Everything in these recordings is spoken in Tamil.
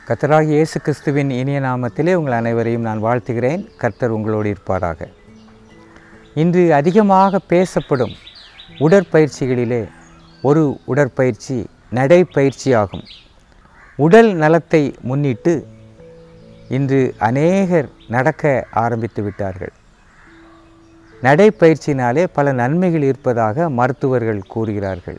கர்த்தராகிய இயேசு கிறிஸ்துவின் இனிய நாமத்திலே உங்கள் அனைவரையும் நான் வாழ்த்துகிறேன் கர்த்தர் உங்களோடு இருப்பாராக இன்று அதிகமாக பேசப்படும் உடற்பயிற்சிகளிலே ஒரு உடற்பயிற்சி நடைப்பயிற்சியாகும் உடல் நலத்தை முன்னிட்டு இன்று அநேகர் நடக்க ஆரம்பித்து விட்டார்கள் நடைப்பயிற்சினாலே பல நன்மைகள் இருப்பதாக மருத்துவர்கள் கூறுகிறார்கள்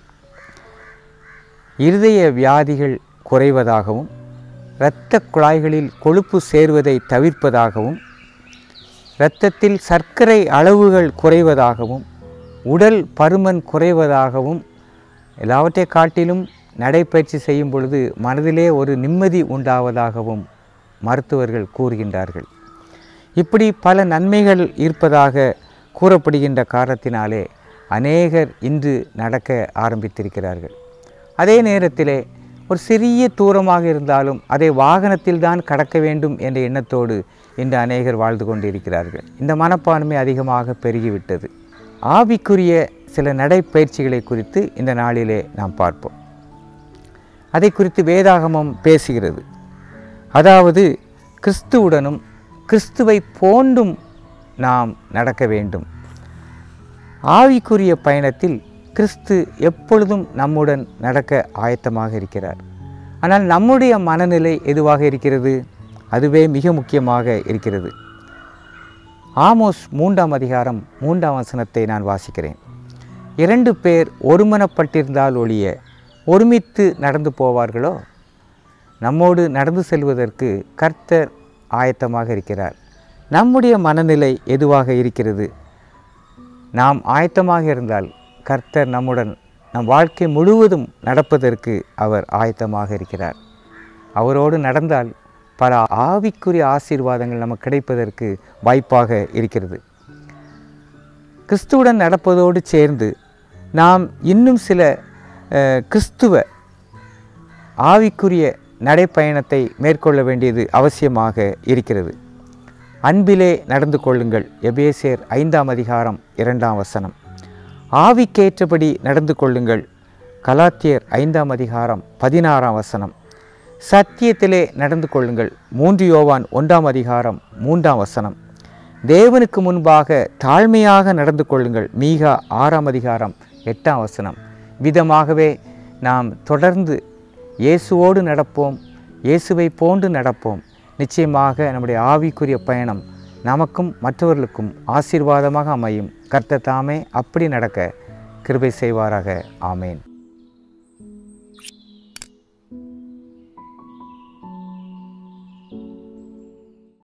இருதய வியாதிகள் குறைவதாகவும் இரத்த குழாய்களில் கொழுப்பு சேர்வதை தவிர்ப்பதாகவும் இரத்தத்தில் சர்க்கரை அளவுகள் குறைவதாகவும் உடல் பருமன் குறைவதாகவும் எல்லாவற்றை காட்டிலும் நடைப்பயிற்சி செய்யும் பொழுது மனதிலே ஒரு நிம்மதி உண்டாவதாகவும் மருத்துவர்கள் கூறுகின்றார்கள் இப்படி பல நன்மைகள் இருப்பதாக கூறப்படுகின்ற காரணத்தினாலே அநேகர் இன்று நடக்க ஆரம்பித்திருக்கிறார்கள் அதே நேரத்திலே ஒரு சிறிய தூரமாக இருந்தாலும் அதை வாகனத்தில் தான் கடக்க வேண்டும் என்ற எண்ணத்தோடு இன்று அநேகர் வாழ்ந்து கொண்டிருக்கிறார்கள் இந்த மனப்பான்மை அதிகமாக பெருகிவிட்டது ஆவிக்குரிய சில நடைப்பயிற்சிகளை குறித்து இந்த நாளிலே நாம் பார்ப்போம் அதை குறித்து வேதாகமம் பேசுகிறது அதாவது கிறிஸ்துவுடனும் கிறிஸ்துவை போன்றும் நாம் நடக்க வேண்டும் ஆவிக்குரிய பயணத்தில் கிறிஸ்து எப்பொழுதும் நம்முடன் நடக்க ஆயத்தமாக இருக்கிறார் ஆனால் நம்முடைய மனநிலை எதுவாக இருக்கிறது அதுவே மிக முக்கியமாக இருக்கிறது ஆமோஸ் மூன்றாம் அதிகாரம் மூன்றாம் வசனத்தை நான் வாசிக்கிறேன் இரண்டு பேர் ஒருமனப்பட்டிருந்தால் ஒழிய ஒருமித்து நடந்து போவார்களோ நம்மோடு நடந்து செல்வதற்கு கர்த்தர் ஆயத்தமாக இருக்கிறார் நம்முடைய மனநிலை எதுவாக இருக்கிறது நாம் ஆயத்தமாக இருந்தால் கர்த்தர் நம்முடன் நம் வாழ்க்கை முழுவதும் நடப்பதற்கு அவர் ஆயத்தமாக இருக்கிறார் அவரோடு நடந்தால் பல ஆவிக்குரிய ஆசீர்வாதங்கள் நமக்கு கிடைப்பதற்கு வாய்ப்பாக இருக்கிறது கிறிஸ்துவுடன் நடப்பதோடு சேர்ந்து நாம் இன்னும் சில அஹ், கிறிஸ்துவ ஆவிக்குரிய நடைப்பயணத்தை மேற்கொள்ள வேண்டியது அவசியமாக இருக்கிறது அன்பிலே நடந்து கொள்ளுங்கள் எபேசியர் ஐந்தாம் அதிகாரம் இரண்டாம் வசனம் ஆவிக்கேற்றபடி நடந்து கொள்ளுங்கள் கலாத்தியர் ஐந்தாம் அதிகாரம் பதினாறாம் வசனம் சத்தியத்திலே நடந்து கொள்ளுங்கள் மூன்று யோவான் ஒன்றாம் அதிகாரம் மூன்றாம் வசனம் தேவனுக்கு முன்பாக தாழ்மையாக நடந்து கொள்ளுங்கள் மீகா ஆறாம் அதிகாரம் எட்டாம் வசனம் விதமாகவே நாம் தொடர்ந்து இயேசுவோடு நடப்போம் இயேசுவை போன்று நடப்போம் நிச்சயமாக நம்முடைய ஆவிக்குரிய பயணம் நமக்கும் மற்றவர்களுக்கும் ஆசீர்வாதமாக அமையும் கர்த்தர் தாமே அப்படி நடக்க கிருபை செய்வாராக ஆமேன்